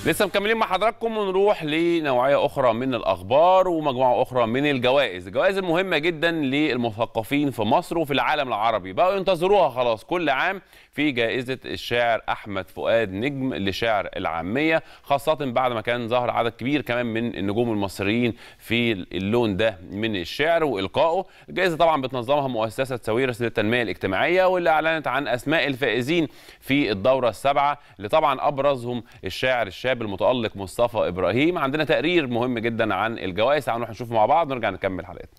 لسه مكملين مع حضراتكم ونروح لنوعيه اخرى من الاخبار ومجموعه اخرى من الجوائز، الجوائز المهمه جدا للمثقفين في مصر وفي العالم العربي، بقوا ينتظروها خلاص كل عام في جائزه الشاعر احمد فؤاد نجم لشعر العاميه، خاصه بعد ما كان ظهر عدد كبير كمان من النجوم المصريين في اللون ده من الشعر والقائه، الجائزه طبعا بتنظمها مؤسسه ساويرس للتنميه الاجتماعيه واللي اعلنت عن اسماء الفائزين في الدوره السابعه اللي طبعا ابرزهم الشاعر الشاب المتالق مصطفى ابراهيم عندنا تقرير مهم جدا عن الجوائز تعالوا نروح نشوفه مع بعض ونرجع نكمل حلقتنا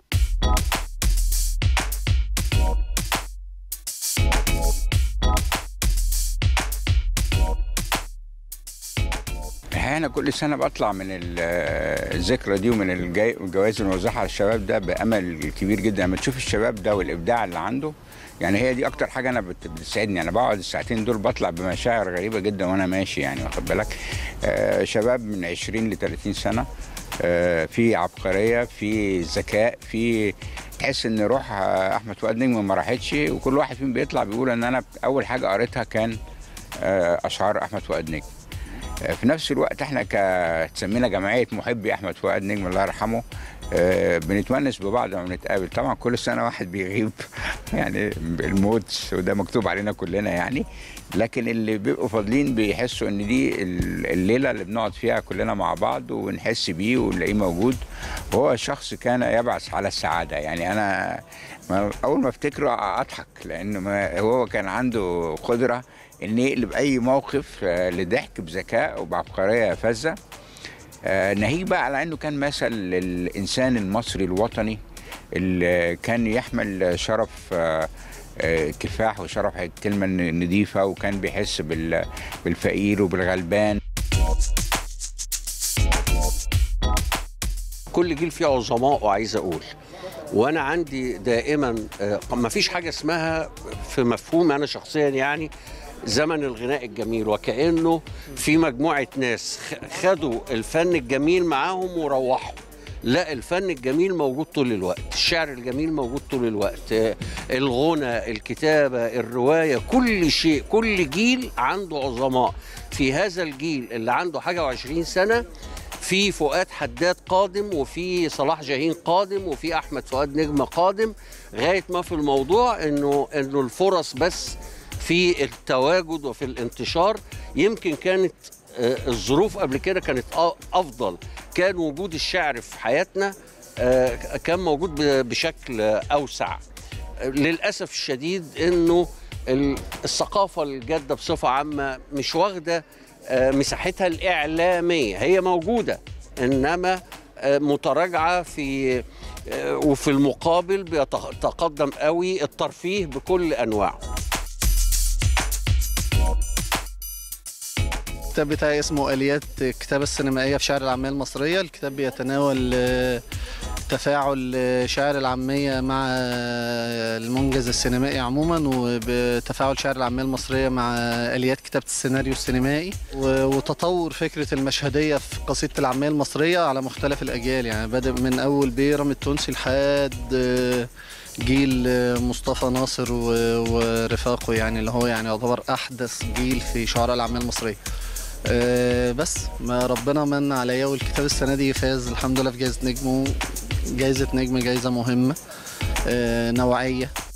انا كل سنه بطلع من ال- الذكرى دي ومن الجاي- الجوائز الموزعه على الشباب ده بامل كبير جدا لما تشوف الشباب ده والابداع اللي عنده يعني هي دي اكتر حاجه انا بت- بتسعدني انا بقعد الساعتين دول بطلع بمشاعر غريبه جدا وانا ماشي يعني واخد بالك آه شباب من 20 ل 30 سنه آه في عبقريه في ذكاء في تحس ان روح آه، احمد فؤاد نجم ما راحتش وكل واحد فيهم بيطلع بيقول ان انا اول حاجه قريتها كان آه اشعار احمد فؤاد نجم في نفس الوقت احنا ك تسمينا جمعيه محبي احمد فؤاد نجم الله يرحمه آه، بنتونس ببعض لما بنتقابل طبعا كل سنه واحد بيغيب يعني الموت وده مكتوب علينا كلنا يعني لكن اللي بيبقوا فاضلين بيحسوا ان دي ال- الليله اللي بنقعد فيها كلنا مع بعض ونحس بيه ونلاقيه موجود وهو شخص كان يبعث على السعاده يعني انا ما اول ما افتكره اضحك لانه ما هو كان عنده قدره ان يقلب اي موقف آه، لضحك بذكاء وبعبقريه فذه آه، ناهيك بقى على انه كان مثل للانسان المصري الوطني اللي كان يحمل شرف آه، آه، كفاح وشرف الكلمه النظيفه وكان بيحس بال- بالفقير وبالغلبان كل جيل فيه عظماء عايز اقول وانا عندي دائما آه، ما فيش حاجه اسمها في مفهومي انا شخصيا يعني زمن الغناء الجميل وكانه في مجموعه ناس خ- خدوا الفن الجميل معاهم وروحوا لا الفن الجميل موجود طول الوقت الشعر الجميل موجود طول الوقت آه، الغنى الكتابة الرواية كل شيء كل جيل عنده عظماء في هذا الجيل اللي عنده حاجة وعشرين سنة في فؤاد حداد قادم وفي صلاح جاهين قادم وفي احمد فؤاد نجم قادم غايه ما في الموضوع انه انه الفرص بس في التواجد وفي الانتشار يمكن كانت آه، الظروف قبل كده كانت أ- افضل كان وجود الشعر في حياتنا آه، كان موجود ب- بشكل آه، اوسع للاسف الشديد انه ال- الثقافه الجاده بصفه عامه مش واخده آه، مساحتها الاعلاميه هي موجوده انما آه، متراجعه في آه، وفي المقابل بيتقدم قوي الترفيه بكل انواعه الكتاب بتاعي اسمه آليات الكتابة السينمائية في شعر العامية المصرية الكتاب بيتناول آه، تفاعل آه، شعر العامية مع آه، المنجز السينمائي عموما وبتفاعل شعر العامية المصرية مع آليات كتابة السيناريو السينمائي و- وتطور فكرة المشهدية في قصيدة العامية المصرية على مختلف الأجيال يعني بادئ من أول بيرم التونسي لحد آه، جيل آه، مصطفى ناصر و- ورفاقه يعني اللي هو يعني يعتبر أحدث جيل في شعراء العامية المصرية آه، بس ما ربنا من عليا والكتاب السنه دي فاز الحمد لله في جائزه نجم جائزه نجم جائزه مهمه آه، نوعيه